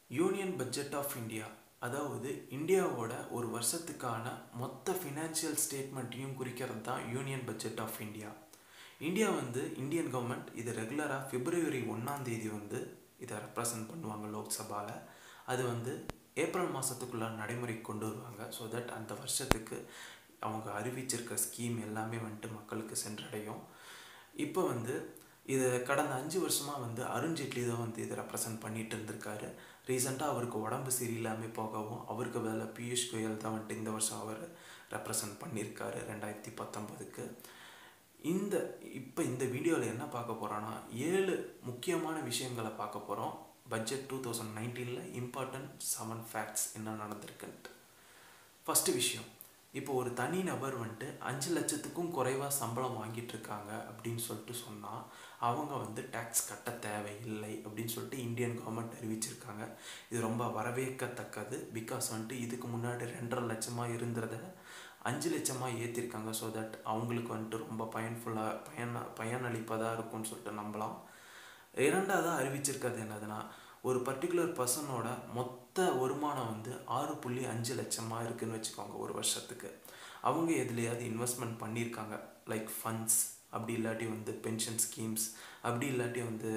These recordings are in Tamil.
யூனியன் பட்ஜெட் ஆஃப் இந்தியா அதாவது இந்தியாவோட ஒரு வருஷத்துக்கான மொத்த ஃபினான்ஷியல் ஸ்டேட்மெண்ட்டையும் குறிக்கிறது தான் union budget of India India வந்து இந்தியன் கவர்மெண்ட் இது ரெகுலராக பிப்ரவரி ஒன்றாம் தேதி வந்து இதை ரெப்ரசன்ட் பண்ணுவாங்க லோக்சபாவில் அது வந்து ஏப்ரல் மாதத்துக்குள்ள நடைமுறைக்கு கொண்டு வருவாங்க ஸோ தட் அந்த வருஷத்துக்கு அவங்க அறிவிச்சிருக்க ஸ்கீம் எல்லாமே வந்துட்டு மக்களுக்கு சென்றடையும் இப்போ வந்து இது கடந்த அஞ்சு வருஷமாக வந்து அருண்ஜேட்லி தான் வந்து இதை ரெப்ரசன்ட் பண்ணிட்டு இருந்திருக்காரு ரீசெண்டாக அவருக்கு உடம்பு சரியில்லாமல் போகவும் அவருக்கு வேலை பியூஷ் கோயல் தான் வந்துட்டு இந்த வருஷம் அவர் ரெப்ரசன்ட் பண்ணியிருக்காரு ரெண்டாயிரத்தி பத்தொம்போதுக்கு இந்த இப்போ இந்த வீடியோவில் என்ன பார்க்க போகிறோன்னா ஏழு முக்கியமான விஷயங்களை பார்க்க போகிறோம் பட்ஜெட் டூ தௌசண்ட் நைன்டீனில் இம்பார்ட்டன்ட் செவன் ஃபேக்ட்ஸ் என்ன நடந்திருக்குன்ட்டு ஃபஸ்ட்டு விஷயம் இப்போ ஒரு தனி நபர் வந்துட்டு அஞ்சு லட்சத்துக்கும் குறைவாக சம்பளம் வாங்கிட்டு இருக்காங்க அப்படின்னு சொல்லிட்டு சொன்னால் அவங்க வந்து டேக்ஸ் கட்ட தேவையில்லை அப்படின்னு சொல்லிட்டு இந்தியன் கவர்மெண்ட் அறிவிச்சிருக்காங்க இது ரொம்ப வரவேற்கத்தக்கது பிகாஸ் வந்துட்டு இதுக்கு முன்னாடி ரெண்டரை லட்சமாக இருந்ததை அஞ்சு லட்சமாக ஏற்றிருக்காங்க ஸோ தட் அவங்களுக்கு வந்துட்டு ரொம்ப பயன்ஃபுல்லாக பயன் பயனளிப்பதாக இருக்கும்னு சொல்லிட்டு நம்பலாம் இரண்டாவதாக அறிவிச்சிருக்கிறது என்னதுன்னா ஒரு பர்டிகுலர் பர்சனோட மொத்த வருமானம் வந்து ஆறு புள்ளி அஞ்சு லட்சமாக இருக்குன்னு வச்சுக்கோங்க ஒரு வருஷத்துக்கு அவங்க எதுலையாவது இன்வெஸ்ட்மெண்ட் பண்ணியிருக்காங்க லைக் ஃபண்ட்ஸ் அப்படி இல்லாட்டி வந்து பென்ஷன் ஸ்கீம்ஸ் அப்படி இல்லாட்டி வந்து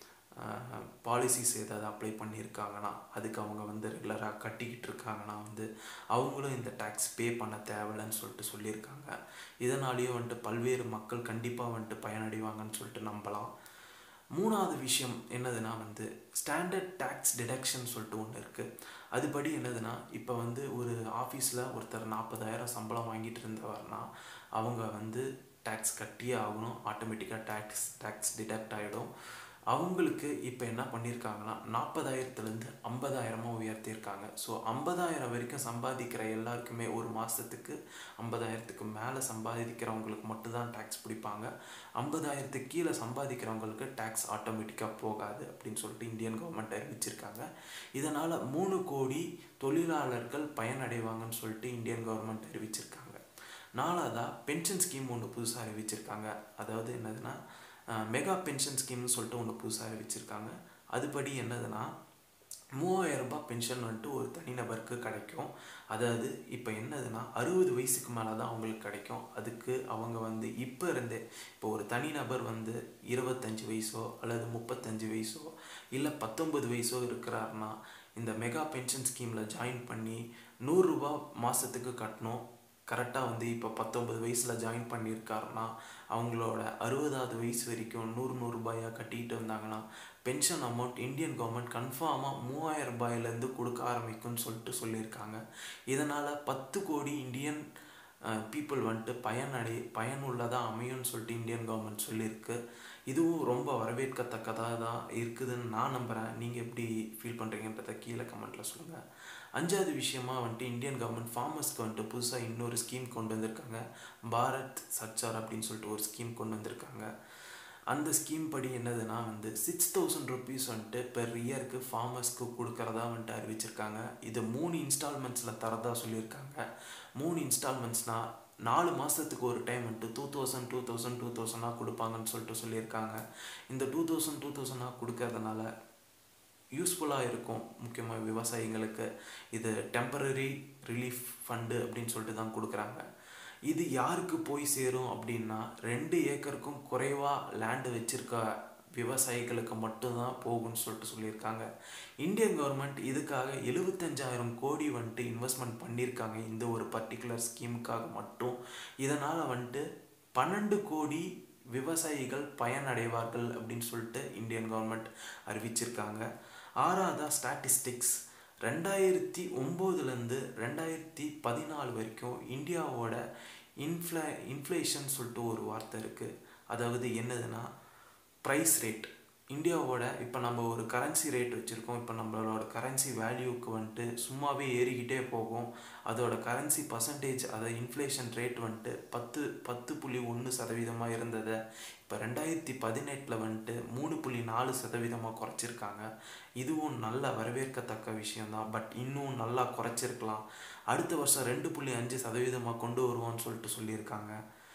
பாலிசிஸ் ஏதாவது அப்ளை பண்ணியிருக்காங்கன்னா அதுக்கு அவங்க வந்து ரெகுலராக கட்டிக்கிட்டு இருக்காங்கன்னா வந்து அவங்களும் இந்த டேக்ஸ் பே பண்ண தேவையில்லைன்னு சொல்லிட்டு சொல்லியிருக்காங்க இதனாலேயும் வந்துட்டு பல்வேறு மக்கள் கண்டிப்பாக வந்துட்டு பயனடைவாங்கன்னு சொல்லிட்டு நம்பலாம் மூணாவது விஷயம் என்னதுன்னா வந்து ஸ்டாண்டர்ட் டேக்ஸ் டிடக்ஷன் சொல்லிட்டு ஒன்று இருக்குது அதுபடி என்னதுன்னா இப்போ வந்து ஒரு ஆஃபீஸில் ஒருத்தர் நாற்பதாயிரம் சம்பளம் வாங்கிட்டு இருந்தவர்னா அவங்க வந்து டேக்ஸ் கட்டியே ஆகணும் ஆட்டோமேட்டிக்காக டேக்ஸ் டேக்ஸ் டிடக்ட் ஆகிடும் அவங்களுக்கு இப்போ என்ன பண்ணியிருக்காங்கன்னா நாற்பதாயிரத்துலேருந்து ஐம்பதாயிரமாக உயர்த்தியிருக்காங்க ஸோ ஐம்பதாயிரம் வரைக்கும் சம்பாதிக்கிற எல்லாருக்குமே ஒரு மாதத்துக்கு ஐம்பதாயிரத்துக்கு மேலே சம்பாதிக்கிறவங்களுக்கு மட்டும்தான் டேக்ஸ் பிடிப்பாங்க ஐம்பதாயிரத்துக்கு கீழே சம்பாதிக்கிறவங்களுக்கு டேக்ஸ் ஆட்டோமேட்டிக்காக போகாது அப்படின்னு சொல்லிட்டு இந்தியன் கவர்மெண்ட் அறிவிச்சிருக்காங்க இதனால் மூணு கோடி தொழிலாளர்கள் பயனடைவாங்கன்னு சொல்லிட்டு இந்தியன் கவர்மெண்ட் அறிவிச்சிருக்காங்க நாலாவதாக பென்ஷன் ஸ்கீம் ஒன்று புதுசாக அறிவிச்சிருக்காங்க அதாவது என்னதுன்னா மெகா பென்ஷன் ஸ்கீம்னு சொல்லிட்டு ஒன்று புதுசாக அறிவிச்சிருக்காங்க அதுபடி என்னதுன்னா மூவாயிரம் ரூபாய் பென்ஷன் வந்துட்டு ஒரு தனிநபருக்கு கிடைக்கும் அதாவது இப்போ என்னதுன்னா அறுபது வயசுக்கு மேலே தான் அவங்களுக்கு கிடைக்கும் அதுக்கு அவங்க வந்து இப்போ இருந்தே இப்போ ஒரு தனிநபர் வந்து இருபத்தஞ்சி வயசோ அல்லது முப்பத்தஞ்சு வயசோ இல்லை பத்தொம்பது வயசோ இருக்கிறாருன்னா இந்த மெகா பென்ஷன் ஸ்கீமில் ஜாயின் பண்ணி நூறுரூபா மாதத்துக்கு கட்டணும் கரெக்டாக வந்து இப்போ பத்தொம்பது வயசில் ஜாயின் பண்ணியிருக்காருன்னா அவங்களோட அறுபதாவது வயசு வரைக்கும் நூறு நூறுரூபாயாக கட்டிக்கிட்டு வந்தாங்கன்னா பென்ஷன் அமௌண்ட் இந்தியன் கவர்மெண்ட் கன்ஃபார்மாக மூவாயிரம் ரூபாயிலேருந்து கொடுக்க ஆரம்பிக்கும்னு சொல்லிட்டு சொல்லியிருக்காங்க இதனால் பத்து கோடி இந்தியன் பீப்புள் வந்துட்டு பயனடை பயனுள்ளதாக அமையும்னு சொல்லிட்டு இந்தியன் கவர்மெண்ட் சொல்லியிருக்கு இதுவும் ரொம்ப வரவேற்கத்தக்கதாக தான் இருக்குதுன்னு நான் நம்புகிறேன் நீங்கள் எப்படி ஃபீல் பண்ணுறீங்கன்றத கீழே கமெண்ட்டில் சொல்லுங்கள் அஞ்சாவது விஷயமா வந்துட்டு இந்தியன் கவர்மெண்ட் ஃபார்மர்ஸ்க்கு வந்துட்டு புதுசாக இன்னொரு ஸ்கீம் கொண்டு வந்திருக்காங்க பாரத் சர்ச்சார் அப்படின்னு சொல்லிட்டு ஒரு ஸ்கீம் கொண்டு வந்திருக்காங்க அந்த ஸ்கீம் படி என்னதுன்னா வந்து சிக்ஸ் தௌசண்ட் ருபீஸ் வந்துட்டு பெர் இயருக்கு ஃபார்மர்ஸ்க்கு கொடுக்குறதா வந்துட்டு அறிவிச்சிருக்காங்க இது மூணு இன்ஸ்டால்மெண்ட்ஸில் தரதா சொல்லியிருக்காங்க மூணு இன்ஸ்டால்மெண்ட்ஸ்னால் நாலு மாதத்துக்கு ஒரு டைம் வந்துட்டு two thousand two thousand two தௌசண்டாக கொடுப்பாங்கன்னு சொல்லிட்டு சொல்லியிருக்காங்க இந்த டூ தௌசண்ட் டூ தௌசண்டாக கொடுக்கறதுனால யூஸ்ஃபுல்லாக இருக்கும் முக்கியமாக விவசாயிங்களுக்கு இது டெம்பரரி ரிலீஃப் ஃபண்டு அப்படின்னு சொல்லிட்டு தான் கொடுக்குறாங்க இது யாருக்கு போய் சேரும் அப்படின்னா ரெண்டு ஏக்கருக்கும் குறைவாக லேண்டு வச்சுருக்க விவசாயிகளுக்கு மட்டும்தான் போகும்னு சொல்லிட்டு சொல்லியிருக்காங்க இந்தியன் கவர்மெண்ட் இதுக்காக எழுபத்தஞ்சாயிரம் கோடி வந்துட்டு இன்வெஸ்ட்மெண்ட் பண்ணியிருக்காங்க இந்த ஒரு பர்டிகுலர் ஸ்கீமுக்காக மட்டும் இதனால் வந்துட்டு பன்னெண்டு கோடி விவசாயிகள் பயனடைவார்கள் அப்படின்னு சொல்லிட்டு இந்தியன் கவர்மெண்ட் அறிவிச்சிருக்காங்க ஆறாவதா ஸ்டாட்டிஸ்டிக்ஸ் ரெண்டாயிரத்தி ஒம்போதுலேருந்து ரெண்டாயிரத்தி பதினாலு வரைக்கும் இந்தியாவோட இன்ஃப்ள இன்ஃப்ளேஷன் சொல்லிட்டு ஒரு வார்த்தை இருக்குது அதாவது என்னதுன்னா ப்ரைஸ் ரேட் இந்தியாவோட இப்போ நம்ம ஒரு கரன்சி ரேட் வச்சுருக்கோம் இப்போ நம்மளோட கரன்சி வேல்யூக்கு வந்துட்டு சும்மாவே ஏறிக்கிட்டே போகும் அதோட கரன்சி பர்சன்டேஜ் அதை இன்ஃப்ளேஷன் ரேட் வந்துட்டு பத்து பத்து புள்ளி ஒன்று சதவீதமாக இருந்ததை இப்போ ரெண்டாயிரத்தி பதினெட்டில் வந்துட்டு மூணு புள்ளி நாலு சதவீதமாக குறைச்சிருக்காங்க இதுவும் நல்ல வரவேற்கத்தக்க விஷயந்தான் பட் இன்னும் நல்லா குறைச்சிருக்கலாம் அடுத்த வருஷம் ரெண்டு புள்ளி அஞ்சு சதவீதமாக கொண்டு வருவோம்னு சொல்லிட்டு சொல்லியிருக்காங்க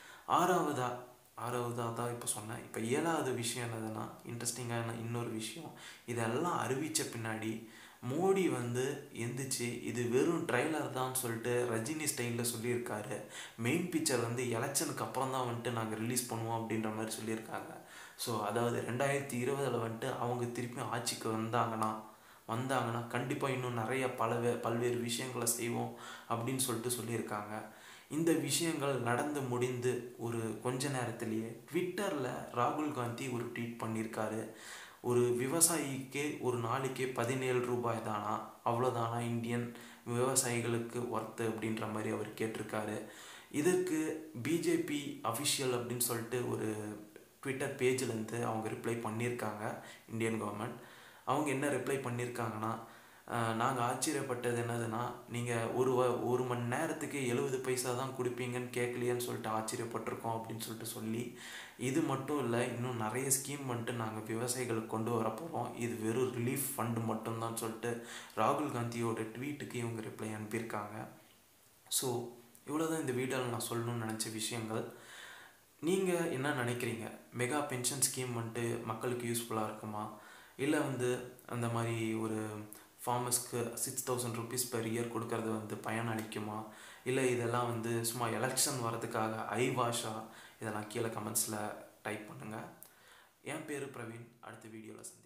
ஆறாவதா ஆறாவதாக தான் இப்போ சொன்னேன் இப்போ ஏழாவது விஷயம் என்னதுன்னா இன்ட்ரெஸ்டிங்கான இன்னொரு விஷயம் இதெல்லாம் அறிவித்த பின்னாடி மோடி வந்து எந்திரிச்சு இது வெறும் ட்ரைலர் தான் சொல்லிட்டு ரஜினி ஸ்டைலில் சொல்லியிருக்காரு மெயின் பிக்சர் வந்து எலெக்ஷனுக்கு அப்புறம் தான் வந்துட்டு நாங்கள் ரிலீஸ் பண்ணுவோம் அப்படின்ற மாதிரி சொல்லியிருக்காங்க ஸோ அதாவது ரெண்டாயிரத்தி இருபதில் வந்துட்டு அவங்க திருப்பியும் ஆட்சிக்கு வந்தாங்கன்னா வந்தாங்கன்னா கண்டிப்பாக இன்னும் நிறைய பலவே பல்வேறு விஷயங்களை செய்வோம் அப்படின்னு சொல்லிட்டு சொல்லியிருக்காங்க இந்த விஷயங்கள் நடந்து முடிந்து ஒரு கொஞ்ச நேரத்திலேயே ட்விட்டரில் ராகுல் காந்தி ஒரு ட்வீட் பண்ணியிருக்காரு ஒரு விவசாயிக்கு ஒரு நாளைக்கு பதினேழு ரூபாய் தானா அவ்வளோதானா இந்தியன் விவசாயிகளுக்கு ஒர்த்து அப்படின்ற மாதிரி அவர் கேட்டிருக்காரு இதற்கு பிஜேபி அஃபிஷியல் அப்படின்னு சொல்லிட்டு ஒரு ட்விட்டர் பேஜ்லேருந்து அவங்க ரிப்ளை பண்ணியிருக்காங்க இந்தியன் கவர்மெண்ட் அவங்க என்ன ரிப்ளை பண்ணியிருக்காங்கன்னா நாங்கள் ஆச்சரியப்பட்டது என்னதுன்னா நீங்கள் ஒரு வ ஒரு மணி நேரத்துக்கு எழுபது பைசா தான் கொடுப்பீங்கன்னு கேட்கலையேன்னு சொல்லிட்டு ஆச்சரியப்பட்டிருக்கோம் அப்படின்னு சொல்லிட்டு சொல்லி இது மட்டும் இல்லை இன்னும் நிறைய ஸ்கீம் வந்துட்டு நாங்கள் விவசாயிகளுக்கு கொண்டு வர போகிறோம் இது வெறும் ரிலீஃப் ஃபண்டு மட்டும்தான் சொல்லிட்டு ராகுல் காந்தியோட ட்வீட்டுக்கு இவங்க ரிப்ளை அனுப்பியிருக்காங்க ஸோ இவ்வளோதான் இந்த வீடியோவில் நான் சொல்லணும்னு நினச்ச விஷயங்கள் நீங்கள் என்ன நினைக்கிறீங்க மெகா பென்ஷன் ஸ்கீம் வந்துட்டு மக்களுக்கு யூஸ்ஃபுல்லாக இருக்குமா இல்லை வந்து அந்த மாதிரி ஒரு ஃபார்மர்ஸ்க்கு six thousand rupees per year கொடுக்கறது வந்து பயன் அளிக்குமா இல்லை இதெல்லாம் வந்து சும்மா எலெக்ஷன் வரதுக்காக ஐ வாஷா இதெல்லாம் கீழே கமெண்ட்ஸில் டைப் பண்ணுங்கள் என் பேர் பிரவீன் அடுத்த வீடியோவில் சந்தி